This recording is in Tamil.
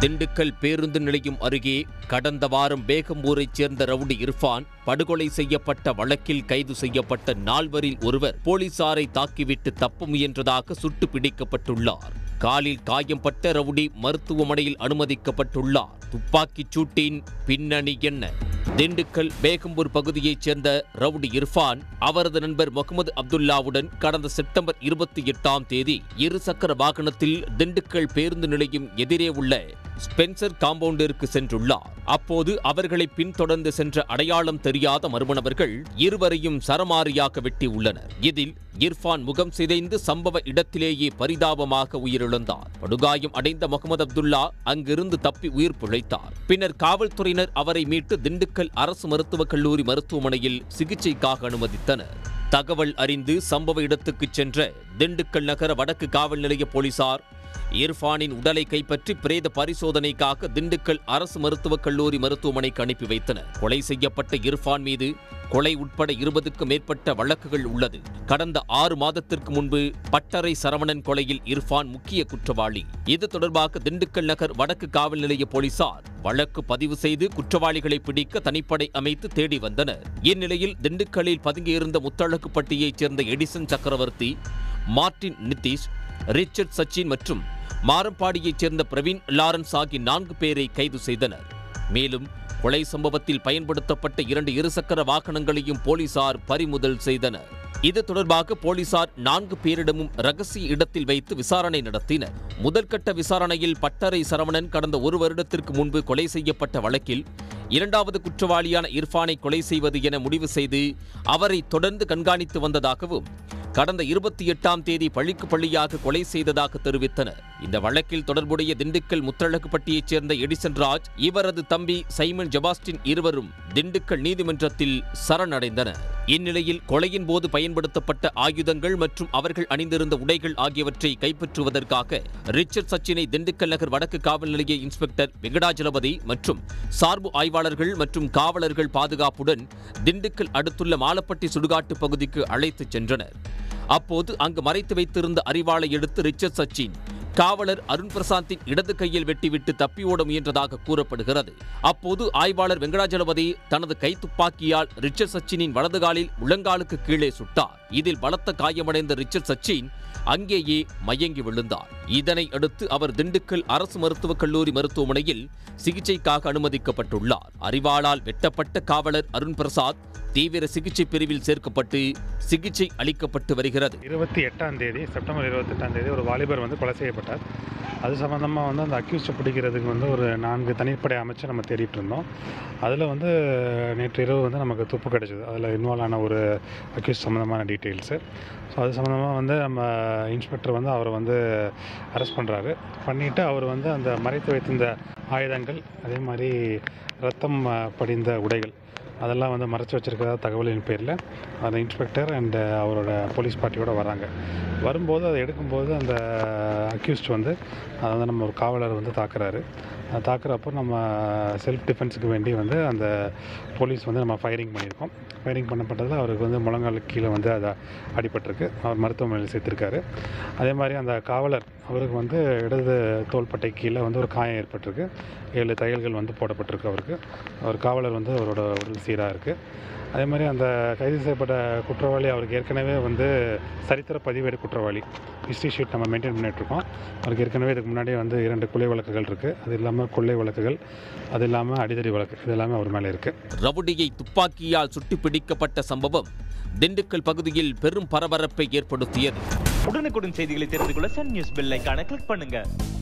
திண்டுக்கல் பேருந்து நிலையம் அருகே கடந்த வாரம் பேகம்பூரைச் சேர்ந்த ரவுடி இர்ஃபான் படுகொலை செய்யப்பட்ட வழக்கில் கைது செய்யப்பட்ட நால்வரில் ஒருவர் போலீசாரை தாக்கிவிட்டு தப்ப முயன்றதாக சுட்டு பிடிக்கப்பட்டுள்ளார் காலில் காயம்பட்ட ரவுடி மருத்துவமனையில் அனுமதிக்கப்பட்டுள்ளார் துப்பாக்கிச் சூட்டின் பின்னணி என்ன திண்டுக்கல் பேகம்பூர் பகுதியைச் சேர்ந்த ரவுடி இர்ஃபான் அவரது நண்பர் முகமது அப்துல்லாவுடன் கடந்த செப்டம்பர் இருபத்தி எட்டாம் தேதி இருசக்கர வாகனத்தில் திண்டுக்கல் பேருந்து நிலையம் எதிரே உள்ள ஸ்பென்சர் காம்பவுண்டிற்கு சென்றுள்ளார் அப்போது அவர்களை பின்தொடர்ந்து சென்ற அடையாளம் தெரியாத மர்மணவர்கள் இருவரையும் சரமாரியாக வெட்டி உள்ளனர் இதில் இர்ஃபான் முகம் சிதைந்து சம்பவ இடத்திலேயே பரிதாபமாக உயிரிழந்தார் படுகாயம் அடைந்த முகமது அப்துல்லா அங்கிருந்து தப்பி உயிர் பிழைத்தார் பின்னர் காவல்துறையினர் அவரை மீட்டு திண்டுக்கல் அரசு மருத்துவக் கல்லூரி மருத்துவமனையில் சிகிச்சைக்காக அனுமதித்தனர் தகவல் அறிந்து சம்பவ இடத்துக்கு சென்ற திண்டுக்கல் நகர வடக்கு காவல் நிலைய போலீசார் இர்ஃபானின் உடலை கைப்பற்றி பிரேத பரிசோதனைக்காக திண்டுக்கல் அரசு மருத்துவக் கல்லூரி மருத்துவமனைக்கு அனுப்பி வைத்தனர் கொலை செய்யப்பட்ட இர்ஃபான் மீது கொலை உட்பட இருபதுக்கும் மேற்பட்ட வழக்குகள் உள்ளது கடந்த ஆறு மாதத்திற்கு முன்பு பட்டறை சரவணன் கொலையில் இர்ஃபான் முக்கிய குற்றவாளி இது தொடர்பாக திண்டுக்கல் நகர் வடக்கு காவல் நிலைய போலீசார் வழக்கு பதிவு செய்து குற்றவாளிகளை பிடிக்க தனிப்படை அமைத்து தேடி வந்தனர் இந்நிலையில் திண்டுக்கல்லில் பதுங்கியிருந்த முத்தழகுப்பட்டியைச் சேர்ந்த எடிசன் சக்கரவர்த்தி மார்டின் நிதிஷ் ரிச்சர்ட் சச்சின் மற்றும் மாரம்பாடியைச் சேர்ந்த பிரவீன் லாரன்ஸ் ஆகிய நான்கு பேரை கைது செய்தனர் மேலும் கொலை சம்பவத்தில் பயன்படுத்தப்பட்ட இரண்டு இருசக்கர வாகனங்களையும் போலீசார் பறிமுதல் செய்தனர் இது தொடர்பாக போலீசார் நான்கு பேரிடமும் ரகசிய இடத்தில் வைத்து விசாரணை நடத்தினர் முதற்கட்ட விசாரணையில் பட்டறை சரவணன் கடந்த ஒரு வருடத்திற்கு முன்பு கொலை செய்யப்பட்ட வழக்கில் இரண்டாவது குற்றவாளியான இர்ஃபானை கொலை செய்வது என முடிவு செய்து அவரை தொடர்ந்து கண்காணித்து வந்ததாகவும் கடந்த இருபத்தி எட்டாம் தேதி பழிக்கு பள்ளியாக கொலை செய்ததாக தெரிவித்தனர் இந்த வழக்கில் தொடர்புடைய திண்டுக்கல் முத்தழகுப்பட்டியைச் சேர்ந்த எடிசன் ராஜ் இவரது தம்பி சைமன் ஜபாஸ்டின் இருவரும் திண்டுக்கல் நீதிமன்றத்தில் சரணடைந்தனர் இந்நிலையில் கொலையின் போது பயன்படுத்தப்பட்ட ஆயுதங்கள் மற்றும் அவர்கள் அணிந்திருந்த உடைகள் ஆகியவற்றை கைப்பற்றுவதற்காக ரிச்சர்ட் சச்சினை திண்டுக்கல் நகர் வடக்கு காவல் நிலைய இன்ஸ்பெக்டர் வெங்கடாஜலபதி மற்றும் சார்பு ஆய்வாளர்கள் மற்றும் காவலர்கள் பாதுகாப்புடன் திண்டுக்கல் அடுத்துள்ள மாலப்பட்டி சுடுகாட்டு பகுதிக்கு அழைத்துச் சென்றனர் அப்போது அங்கு மறைத்து வைத்திருந்த அறிவாளை எடுத்து ரிச்சர்ட் சச்சின் காவலர் அருண் பிரசாந்தின் இடது கையில் வெட்டிவிட்டு தப்பி ஓட முயன்றதாக கூறப்படுகிறது அப்போது ஆய்வாளர் வெங்கடாஜலபதி தனது கைத்துப்பாக்கியால் ரிச்சர்ட் சச்சினின் வலது காலில் முழங்காலுக்கு கீழே சுட்டார் இதில் பலத்த காயமடைந்த ரிச்சர்ட் சச்சின் அங்கேயே மயங்கி விழுந்தார் இதனை அடுத்து அவர் திண்டுக்கல் அரசு மருத்துவக் கல்லூரி மருத்துவமனையில் சிகிச்சைக்காக அனுமதிக்கப்பட்டுள்ளார் அறிவாளால் வெட்டப்பட்ட காவலர் அருண் பிரசாத் தீவிர சிகிச்சை பிரிவில் சேர்க்கப்பட்டு சிகிச்சை அளிக்கப்பட்டு வருகிறது இருபத்தி எட்டாம் தேதி செப்டம்பர் இருபத்தெட்டாம் தேதி ஒரு வாலிபர் வந்து கொலை செய்யப்பட்டார் அது சம்மந்தமாக வந்து அந்த அக்யூஸ்டை பிடிக்கிறதுக்கு வந்து ஒரு நான்கு தனிப்படை அமைச்சு நம்ம தேடிட்டு இருந்தோம் அதில் வந்து நேற்று இரவு வந்து நமக்கு துப்பு கிடைச்சது அதில் இன்வால்வ் ஆன ஒரு அக்யூஸ் சம்மந்தமான டீட்டெயில்ஸு ஸோ அது சம்மந்தமாக வந்து நம்ம இன்ஸ்பெக்டர் வந்து அவரை வந்து அரெஸ்ட் பண்ணுறாரு பண்ணிவிட்டு அவர் வந்து அந்த மறைத்து வைத்திருந்த ஆயுதங்கள் அதே மாதிரி ரத்தம் அஹ், படிந்த உடைகள் அதெல்லாம் வந்து மறைச்சு வச்சிருக்கிறதா தகவலின் பேரில் அந்த இன்ஸ்பெக்டர் அண்ட் அவரோட போலீஸ் பார்ட்டியோட வராங்க வரும்போது அதை எடுக்கும்போது அந்த அக்யூஸ்ட் வந்து அதை வந்து நம்ம ஒரு காவலர் வந்து தாக்குறாரு அது தாக்குறப்போ நம்ம செல்ஃப் டிஃபென்ஸுக்கு வேண்டி வந்து அந்த போலீஸ் வந்து நம்ம ஃபயரிங் பண்ணியிருக்கோம் ஃபயரிங் பண்ணப்பட்டதில் அவருக்கு வந்து முழங்காலுக்கு கீழே வந்து அதை அடிபட்டிருக்கு அவர் மருத்துவமனையில் சேர்த்துருக்காரு அதே மாதிரி அந்த காவலர் அவருக்கு வந்து இடது தோள்பட்டை கீழே வந்து ஒரு காயம் ஏற்பட்டிருக்கு ஏழு தையல்கள் வந்து போடப்பட்டிருக்கு அவருக்கு அவர் காவலர் வந்து அவரோட உடல் சீராக இருக்குது அதே மாதிரி அந்த கைது செய்யப்பட்ட குற்றவாளி அவருக்கு ஏற்கனவே வந்து சரித்திர பதிவேடு குற்றவாளி ஹிஸ்ட்ரி ஷீட் நம்ம மெயின்டைன் பண்ணிகிட்ருக்கோம் அவருக்கு ஏற்கனவே இதுக்கு முன்னாடி வந்து இரண்டு கொலை வழக்குகள் இருக்குது அது இல்லாமல் கொள்ளை வழக்குகள் அது இல்லாமல் அடிதடி வழக்கு இது எல்லாமே அவர் மேலே இருக்குது ரவுடியை துப்பாக்கியால் சுட்டு பிடிக்கப்பட்ட சம்பவம் திண்டுக்கல் பகுதியில் பெரும் பரபரப்பை ஏற்படுத்தியது உடனுக்குடன் செய்திகளை தெரிந்து கொள்ள சன் நியூஸ் பெல் ஐகானை கிளிக் பண்ணுங்க